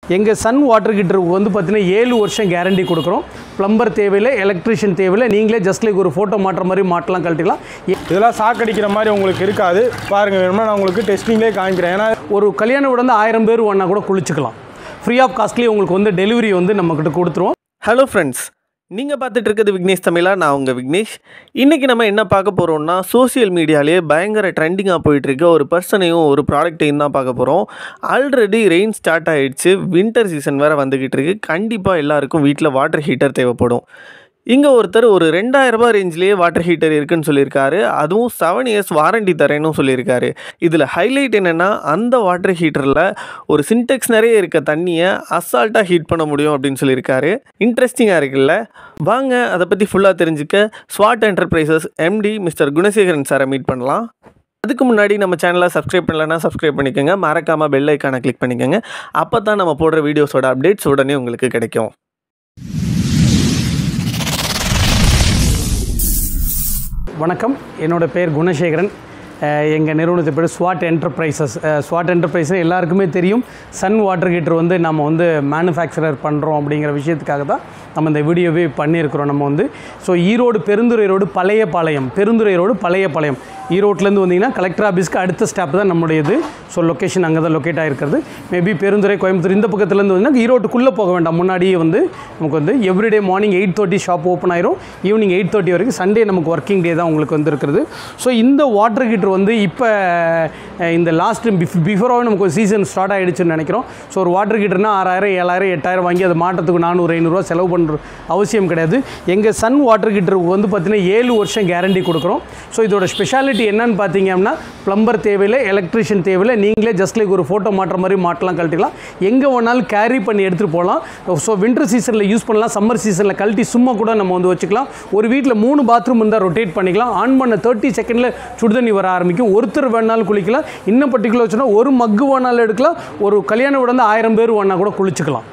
எங்கள் Sun water ஹீட்டருக்கு வந்து பார்த்தீங்கன்னா ஏழு வருஷம் கேரண்டி கொடுக்குறோம் ப்ளம்பர் தேவையில்லை எலக்ட்ரிஷியன் தேவையில்லை நீங்களே ஜஸ்ட் லைக் ஒரு ஃபோட்டோ மாட்டுற மாதிரி மாட்டலாம் கழட்டிக்கலாம் எ- இதெல்லாம் சாக்கடிக்கிற மாதிரி உங்களுக்கு இருக்காது பாருங்க வேணுமா நான் உங்களுக்கு டெஸ்டிங்லேயே காமிக்கிறேன் ஏன்னா ஒரு கல்யாண வீடு வந்து ஆயிரம் பேர் வேணா கூட குளிச்சுக்கலாம் ஃப்ரீ ஆஃப் காஸ்ட்லி உங்களுக்கு வந்து டெலிவரி வந்து நம்மக்கிட்ட கொடுத்துருவோம் ஹலோ ஃப்ரெண்ட்ஸ் நீங்கள் பார்த்துட்டு இருக்கிறது விக்னேஷ் தமிழா நான் உங்கள் விக்னேஷ் இன்றைக்கி நம்ம என்ன பார்க்க போகிறோம்னா சோஷியல் மீடியாலேயே பயங்கர ட்ரெண்டிங்காக போயிட்டுருக்க ஒரு பர்சனையும் ஒரு ப்ராடக்ட்டையும் தான் பார்க்க போகிறோம் ஆல்ரெடி ரெயின் ஸ்டார்ட் ஆயிடுச்சு வின்டர் சீசன் வேறு வந்துக்கிட்டு இருக்கு கண்டிப்பாக எல்லாருக்கும் வீட்டில் வாட்டர் ஹீட்டர் தேவைப்படும் இங்கே ஒருத்தர் ஒரு ரெண்டாயிரம் ரூபாய் ரேஞ்சிலேயே வாட்டர் ஹீட்டர் இருக்குன்னு சொல்லியிருக்காரு அதுவும் செவன் இயர்ஸ் வாரண்டி தரேன்னு சொல்லியிருக்காரு இதில் ஹைலைட் என்னென்னா அந்த வாட்டர் ஹீட்டரில் ஒரு சின்டெக்ஸ் நிறைய இருக்க தண்ணியை அசால்ட்டாக ஹீட் பண்ண முடியும் அப்படின்னு சொல்லியிருக்காரு இன்ட்ரெஸ்டிங்காக இருக்குல்ல வாங்க அதை பற்றி ஃபுல்லாக தெரிஞ்சுக்க swat enterprises MD mister Gunasekaran சாரை மீட் பண்ணலாம் அதுக்கு முன்னாடி நம்ம சேனலை சப்ஸ்கிரைப் பண்ணலன்னா சப்ஸ்கிரைப் பண்ணிக்கோங்க மறக்காமல் பெல் ஐக்கானை கிளிக் பண்ணிக்கோங்க அப்போ தான் நம்ம போடுற வீடியோஸோட அப்டேட்ஸ் உடனே உங்களுக்கு கிடைக்கும் வணக்கம் என்னோட பேர் குணசேகரன் எங்கள் நிறுவனத்தை பேர் ஸ்வாட் என்டர்பிரைசஸ் ஸ்வாட் என்டர்பிரைஸ் எல்லாருக்குமே தெரியும் சன் வாட்டர் ஹீட்டர் வந்து நம்ம வந்து மேனுஃபேக்சரர் பண்ணுறோம் அப்படிங்கிற விஷயத்துக்காக தான் நம்ம இந்த வீடியோவே பண்ணியிருக்கிறோம் நம்ம வந்து ஸோ ஈரோடு பெருந்துறை ரோடு பழைய பாளையம் பெருந்துறை ரோடு பழைய பாளையம் ஈரோட்லேருந்து வந்தீங்கன்னா கலெக்டர் ஆஃபீஸ்க்கு அடுத்த ஸ்டாப் தான் நம்முடையது ஸோ லொக்கேஷன் அங்கே தான் லொக்கேட் ஆகிருக்கிறது மேபி பெருந்துறை கோயம்புத்தூர் இந்த பக்கத்துலேருந்து வந்தீங்கன்னா ஈரோட்டுக்குள்ளே போக வேண்டாம் முன்னாடியே வந்து நமக்கு வந்து everyday morning eight thirty shop open ஆயிரும் ஈவினிங் எயிட் தேர்ட்டி வரைக்கும் சண்டே நமக்கு ஒர்க்கிங் டே தான் உங்களுக்கு வந்து இருக்கிறது ஸோ இந்த வாட்டர் ஹீட்டர் வந்து இப்போ இந்த லாஸ்ட் பிஃபோராகவே நமக்கு ஒரு சீசன் ஸ்டார்ட் ஆகிடுச்சுன்னு நினைக்கிறோம் ஸோ ஒரு வாட்டர் ஹீட்டர்னா ஆறாயிரம் ஏழாயிரம் எட்டாயிரம் வாங்கி அதை மாட்டத்துக்கு நானூறு ஐநூறுரூவா செலவு பண்ணுற அவசியம் கிடையாது எங்கள் சன் வாட்டர் ஹீட்டருக்கு வந்து பார்த்திங்கன்னா ஏழு வருஷம் கேரண்டி கொடுக்குறோம் ஸோ இதோட ஸ்பெஷாலிட்டி என்னன்னு பார்த்தீங்க அப்படின்னா ப்ளம்பர் தேவையில்லை எலக்ட்ரிஷியன் தேவையில்லை நீங்களே ஜஸ்ட் லைக் ஒரு ஃபோட்டோ மாட்டுற மாதிரி மாட்டலாம் கழட்டிக்கலாம் எங்கே வேணாலும் கேரி பண்ணி எடுத்துகிட்டு போகலாம் ஸோ வின்டர் சீசனில் யூஸ் பண்ணலாம் சம்மர் சீசனில் கழட்டி சும்மா கூட நம்ம வந்து வச்சுக்கலாம் ஒரு வீட்டில் மூணு பாத்ரூம் இருந்தால் ரொட்டேட் பண்ணிக்கலாம் ஆன் பண்ண தேர்ட்டி செகண்டில் சுடுதண்ணி வர ஆரம்பிக்கும் ஒருத்தர் வேணாலும் குளிக்கலாம் இன்னும் பர்டிகுலர் வச்சுன்னா ஒரு மக்கு வேணாலும் எடுக்கலாம் ஒரு கல்யாண வீடு வந்து ஆயிரம் பேர் வேணா கூட குளிச்சுக்கலாம்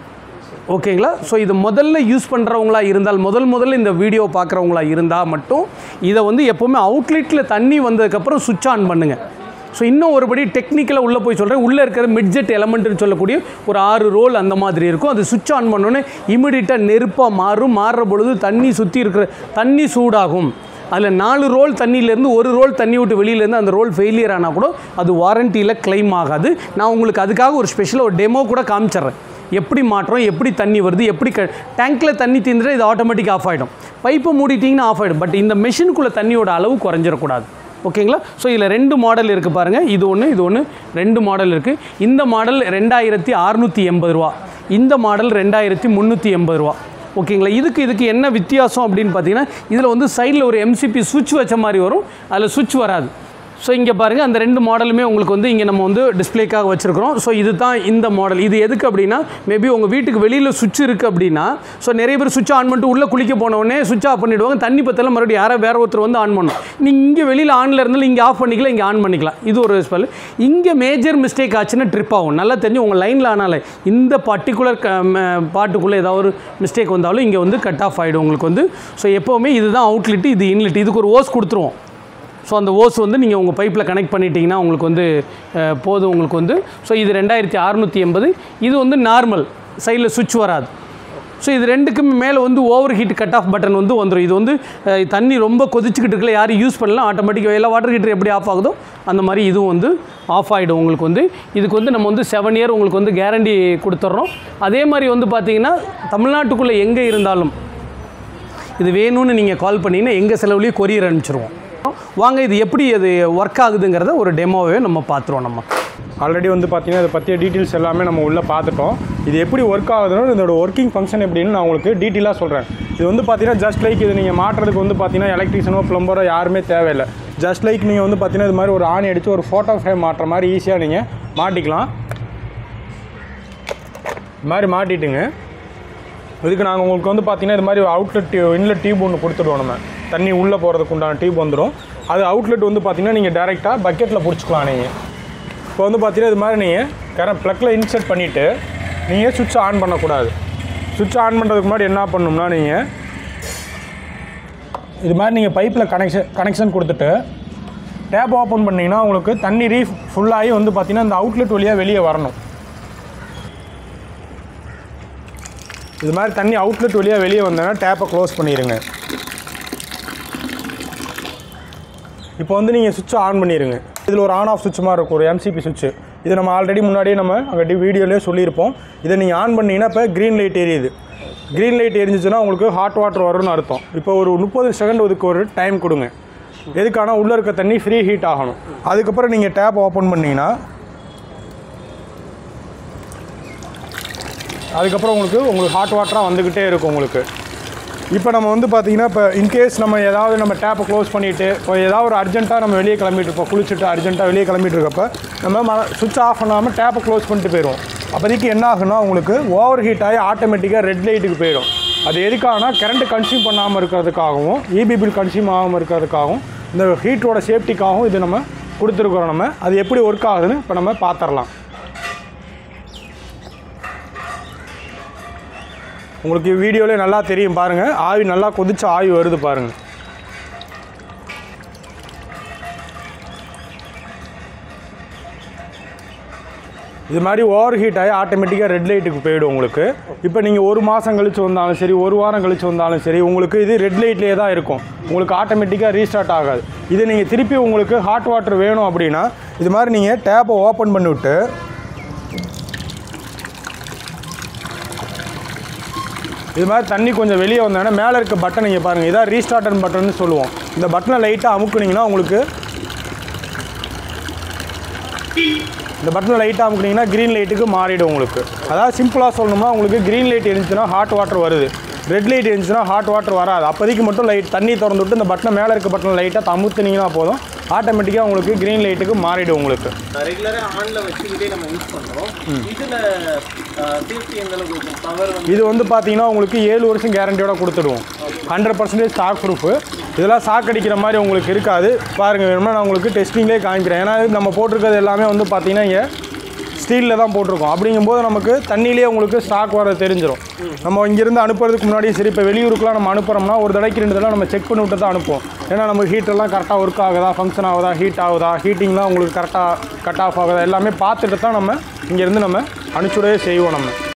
ஓகேங்களா ஸோ இது முதல்ல யூஸ் பண்ணுறவங்களா இருந்தால் முதல் முதல்ல இந்த வீடியோ பார்க்குறவங்களா இருந்தால் மட்டும் இதை வந்து எப்போவுமே அவுட்லெட்டில் தண்ணி வந்ததுக்கப்புறம் சுவிட்ச் ஆன் பண்ணுங்கள் ஸோ இன்னும் ஒருபடி டெக்னிக்கலாக உள்ளே போய் சொல்கிறேன் உள்ளே இருக்கிற மிட்ஜெட் எலமெண்ட்னு சொல்லக்கூடிய ஒரு ஆறு ரோல் அந்த மாதிரி இருக்கும் அது சுவிட்ச் ஆன் பண்ணோன்னே இமிடியட்டாக நெருப்பாக மாறும் மாறுற பொழுது தண்ணி சுற்றி இருக்கிற தண்ணி சூடாகும் அதில் நாலு ரோல் தண்ணியிலேருந்து ஒரு ரோல் தண்ணி விட்டு வெளியிலேருந்து அந்த ரோல் ஃபெயிலியர் ஆனால் கூட அது வாரண்டியில் claim ஆகாது நான் உங்களுக்கு அதுக்காக ஒரு ஸ்பெஷலாக ஒரு டெமோ கூட காமிச்சிட்றேன் எப்படி மாட்டுறோம் எப்படி தண்ணி வருது எப்படி க டேங்க்கில் தண்ணி தீர்ந்துட்டு இது ஆட்டோமேட்டிக் ஆஃப் ஆகிடும் பைப்பை மூடிட்டிங்கன்னா ஆஃப் ஆகிடும் பட் இந்த மெஷினுக்குள்ளே தண்ணியோட அளவு குறைஞ்சிடக்கூடாது ஓகேங்களா ஸோ இதில் ரெண்டு மாடல் இருக்குது பாருங்கள் இது ஒன்று இது ஒன்று ரெண்டு மாடல் இருக்குது இந்த மாடல் ரெண்டாயிரத்தி அறுநூற்றி எண்பது ரூபா இந்த மாடல் ரெண்டாயிரத்தி முந்நூற்றி எண்பது ரூபா ஓகேங்களா இதுக்கு இதுக்கு என்ன வித்தியாசம் அப்படின்னு பார்த்தீங்கன்னா இதில் வந்து சைடில் ஒரு எம்சிபி சுவிட்ச் வச்ச மாதிரி வரும் அதில் சுவிட்ச் வராது ஸோ இங்கே பாருங்கள் அந்த ரெண்டு மாடலுமே உங்களுக்கு வந்து இங்கே நம்ம வந்து டிஸ்ப்ளேக்காக வச்சுருக்கிறோம் ஸோ இது தான் இந்த மாடல் இது எதுக்கு அப்படின்னா மேபி உங்கள் வீட்டுக்கு வெளியில் சுவிட்ச் இருக்குது அப்படின்னா ஸோ நிறைய பேர் சுவிட்ச் ஆன் பண்ணிட்டு உள்ளே குளிக்க போன உடனே சுவிட்ச் ஆஃப் பண்ணிவிடுவாங்க தண்ணி பத்தெல்லாம் மறுபடியும் யாரோ வேற ஒருத்தர் வந்து ஆன் பண்ணணும் நீங்கள் இங்கே வெளியில் ஆனில் இருந்தாலும் இங்கே ஆஃப் பண்ணிக்கலாம் இங்கே ஆன் பண்ணிக்கலாம் இது ஒரு ஸ்பெல் இங்கே மேஜர் மிஸ்டேக் ஆச்சுன்னா ட்ரிப் ஆகும் நல்லா தெரிஞ்சு உங்கள் லைனில் ஆனாலே இந்த பர்டிகுலர் பாட்டுக்குள்ளே ஏதாவது ஒரு மிஸ்டேக் வந்தாலும் இங்கே வந்து கட் ஆஃப் ஆகிடும் உங்களுக்கு வந்து ஸோ எப்போவுமே இதுதான் அவுட்லெட் இது இன்லெட் இதுக்கு ஒரு ஓஸ் கொடுத்துருவோம் ஸோ அந்த ஓஸ் வந்து நீங்கள் உங்கள் பைப்பில் கனெக்ட் பண்ணிட்டீங்கன்னா உங்களுக்கு வந்து அஹ், போதும் உங்களுக்கு வந்து ஸோ இது ரெண்டாயிரத்தி அறநூற்றி எண்பது இது வந்து நார்மல் சைடில் சுவிட்ச் வராது ஸோ இது ரெண்டுக்குமே மேலே வந்து over heat cut off button வந்து வந்துடும் இது வந்து அஹ், தண்ணி ரொம்ப கொதிச்சுக்கிட்டு இருக்கல யாரும் யூஸ் பண்ணலாம் ஆட்டோமேட்டிக்காக எல்லா வாட்டர் ஹீட்டர் எப்படி ஆஃப் ஆகுதோ அந்த மாதிரி இதுவும் வந்து ஆஃப் ஆகிடும் உங்களுக்கு வந்து இதுக்கு வந்து நம்ம வந்து செவன் இயர் உங்களுக்கு வந்து கேரண்டி கொடுத்துட்றோம் அதே மாதிரி வந்து பார்த்தீங்கன்னா தமிழ்நாட்டுக்குள்ளே எங்கே இருந்தாலும் இது வேணும்னு நீங்கள் கால் பண்ணிங்கன்னா எங்கள் செலவுலேயே கொரியர் அனுப்பிச்சிருவோம் வாங்க இது எப்படி அது ஒர்க் ஆகுதுங்கிறத ஒரு டெமோவே நம்ம பார்த்துருவோம் நம்ம ஆல்ரெடி வந்து பார்த்தீங்கன்னா இதை பற்றிய டீட்டெயில்ஸ் எல்லாமே நம்ம உள்ளே பார்த்துட்டோம் இது எப்படி ஒர்க் ஆகுதுன்னு இதோட ஒர்க்கிங் ஃபங்க்ஷன் எப்படின்னு நான் உங்களுக்கு டீட்டெயிலாக சொல்கிறேன் இது வந்து பார்த்தீங்கன்னா ஜஸ்ட் லைக் இது நீங்கள் மாட்டுறதுக்கு வந்து பார்த்தீங்கன்னா எலக்ட்ரிஷியனோ ப்ளம்பரோ யாருமே தேவையில்லை ஜஸ்ட் லைக் நீங்கள் வந்து பார்த்தீங்கன்னா இது மாதிரி ஒரு ஆணி அடித்து ஒரு ஃபோட்டோ ஃப்ரேம் மாட்டுற மாதிரி ஈஸியாக நீங்கள் மாட்டிக்கலாம் இது மாதிரி மாட்டிட்டுங்க இதுக்கு நாங்கள் உங்களுக்கு வந்து பார்த்தீங்கன்னா இது மாதிரி அவுட்லெட் டியூ இன்லெட் டியூப் ஒன்று கொடுத்துடுவோம் நம்ம தண்ணி உள்ளே போகிறதுக்கு உண்டான டியூப் வந்துடும் அது அவுட்லெட் வந்து பார்த்தீங்கன்னா நீங்கள் டேரெக்டாக பக்கெட்டில் பிடிச்சிக்கலாம் நீங்கள் இப்போ வந்து பார்த்தீங்கன்னா இது மாதிரி நீங்கள் கரண்ட் ப்ளக்கில் இன்செர்ட் பண்ணிவிட்டு நீங்கள் சுவிட்ச் ஆன் பண்ணக்கூடாது சுவிட்ச் ஆன் பண்ணுறதுக்கு முன்னாடி என்ன பண்ணணும்னா நீங்கள் இது மாதிரி நீங்கள் பைப்பில் கனெக்ஷன் கனெக்ஷன் கொடுத்துட்டு டேப் ஓப்பன் பண்ணிங்கன்னா உங்களுக்கு தண்ணி ரீ ஃபுல்லாகி வந்து பார்த்தீங்கன்னா இந்த அவுட்லெட் வழியாக வெளியே வரணும் இது மாதிரி தண்ணி அவுட்லெட் வழியாக வெளியே வந்தோன்னா டேப்பை க்ளோஸ் பண்ணிடுங்க இப்போ வந்து நீங்கள் சுவிட்சை ஆன் பண்ணிடுங்க இதில் ஒரு ஆன் ஆஃப் சுவிட்ச் மாதிரி இருக்கும் ஒரு எம்சிபி சுவிட்ச் இது நம்ம ஆல்ரெடி முன்னாடியே நம்ம அங்கே வீடியோலேயே சொல்லியிருப்போம் இதை நீங்கள் ஆன் பண்ணீங்கன்னா இப்போ க்ரீன் லைட் எரியுது க்ரீன் லைட் எரிஞ்சிச்சுன்னா உங்களுக்கு ஹாட் வாட்டர் வரும்னு அர்த்தம் இப்போ ஒரு முப்பது செகண்ட் அதுக்கு ஒரு டைம் கொடுங்க எதுக்கான உள்ளே இருக்க தண்ணி ஃப்ரீ ஹீட் ஆகணும் அதுக்கப்புறம் நீங்கள் டேப் ஓப்பன் பண்ணீங்கன்னா அதுக்கப்புறம் உங்களுக்கு உங்களுக்கு ஹாட் வாட்டராக வந்துக்கிட்டே இருக்கும் உங்களுக்கு இப்போ நம்ம வந்து பார்த்தீங்கன்னா இப்போ இன்கேஸ் நம்ம ஏதாவது நம்ம டேப்பை க்ளோஸ் பண்ணிவிட்டு இப்போ ஏதாவது ஒரு அர்ஜென்ட்டாக நம்ம வெளியே கிளம்பிட்டு இருப்போம் குளிச்சுட்டு அர்ஜென்ட்டாக வெளியே கிளம்பிட்டு இருக்கப்ப நம்ம சுவிட்ச் ஆஃப் பண்ணாமல் டேப்பை க்ளோஸ் பண்ணிட்டு போயிடுவோம் அப்போதைக்கு என்ன ஆகுனா உங்களுக்கு ஓவர் ஹீட் ஆகி ஆட்டோமேட்டிக்காக ரெட் லைட்டுக்கு போயிடும் அது எதுக்காகனா கரண்ட் கன்சியூம் பண்ணாமல் இருக்கிறதுக்காகவும் இபி பில் கன்சியூம் ஆகாமல் இருக்கிறதுக்காகவும் இந்த ஹீட்டோட சேஃப்டிக்காகவும் இது நம்ம கொடுத்துருக்குறோம் நம்ம அது எப்படி ஒர்க் ஆகுதுன்னு இப்போ நம்ம பார்த்துடலாம் உங்களுக்கு வீடியோவில் நல்லா தெரியும் பாருங்கள் ஆவி நல்லா கொதிச்சு ஆவி வருது பாருங்கள் இது மாதிரி ஓவர் ஹீட் ஆகி ஆட்டோமேட்டிக்காக ரெட் லைட்டுக்கு போயிடும் உங்களுக்கு இப்போ நீங்கள் ஒரு மாதம் கழிச்சு வந்தாலும் சரி ஒரு வாரம் கழிச்சு வந்தாலும் சரி உங்களுக்கு இது ரெட் லைட்லேயே தான் இருக்கும் உங்களுக்கு ஆட்டோமேட்டிக்காக ரீஸ்டார்ட் ஆகாது இது நீங்கள் திருப்பி உங்களுக்கு ஹாட் வாட்டர் வேணும் அப்படின்னா இது மாதிரி நீங்கள் டேப்பை ஓப்பன் பண்ணிவிட்டு இது மாதிரி தண்ணி கொஞ்சம் வெளியே வந்தோடனே மேலே இருக்க பட்டன் நீங்கள் பாருங்கள் இதான் ரீஸ்டார்டன் பட்டன் சொல்லுவோம் இந்த பட்டனை லைட்டாக அமுக்குனீங்கன்னா உங்களுக்கு இந்த பட்டனை லைட்டாக அமுக்குனீங்கன்னா க்ரீன் லைட்டுக்கு மாறிடும் உங்களுக்கு அதாவது சிம்பிளாக சொல்லணும்னா உங்களுக்கு க்ரீன் லைட் இருந்துச்சுன்னா ஹாட் வாட்டர் வருது ரெட் லைட் இருந்துச்சுன்னா ஹாட் வாட்டர் வராது அப்போதைக்கு மட்டும் லைட் தண்ணி திறந்து விட்டு இந்த பட்டனை மேலே இருக்க பட்டனை லைட்டாக அமுத்துனீங்கன்னா போதும் ஆட்டோமேட்டிக்காக உங்களுக்கு க்ரீன் லைட்டுக்கு மாறிடும் உங்களுக்கு ரெகுலராக ஆனில் வச்சுக்கிட்டே நம்ம யூஸ் பண்ணுறோம் இதில் சேஃப்டி எந்த அளவுக்கு இருக்கும் பவர் வந்து இது வந்து பார்த்தீங்கன்னா உங்களுக்கு ஏழு வருஷம் கேரண்டியோட கொடுத்துடுவோம் ஹண்ட்ரட் பர்சன்டேஜ் ஸ்டாக் ப்ரூஃபு இதெல்லாம் சாக் அடிக்கிற மாதிரி உங்களுக்கு இருக்காது பாருங்கள் வேணும்னா நான் உங்களுக்கு டெஸ்டிங்லேயே காமிக்கிறேன் ஏன்னா இது நம்ம போட்டிருக்கிறது எல்லாமே வந்து பார்த்தீங்கன்னா இங்கே ஸ்டீலில் தான் போட்டிருக்கோம் அப்படிங்கும்போது நமக்கு தண்ணியிலே உங்களுக்கு ஸ்டாக் வர தெரிஞ்சிடும் நம்ம இங்கேருந்து அனுப்புறதுக்கு முன்னாடி சரி இப்போ வெளியூருக்குலாம் நம்ம அனுப்புகிறோம்னா ஒரு தடவைக்கு ரெண்டு தடவை நம்ம செக் பண்ணி விட்டு தான் அனுப்புவோம் ஏன்னா நம்ம ஹீட்டர்லாம் கரெக்டாக ஒர்க் ஆகுதா ஃபங்க்ஷன் ஆகுதா ஹீட் ஆகுதா ஹீட்டிங்லாம் உங்களுக்கு கரெக்டாக கட் ஆஃப் ஆகுதா எல்லாமே பார்த்துட்டு தான் நம்ம இங்கேருந்து நம்ம அனுப்பிச்சுடவே செய்வோம் நம்ம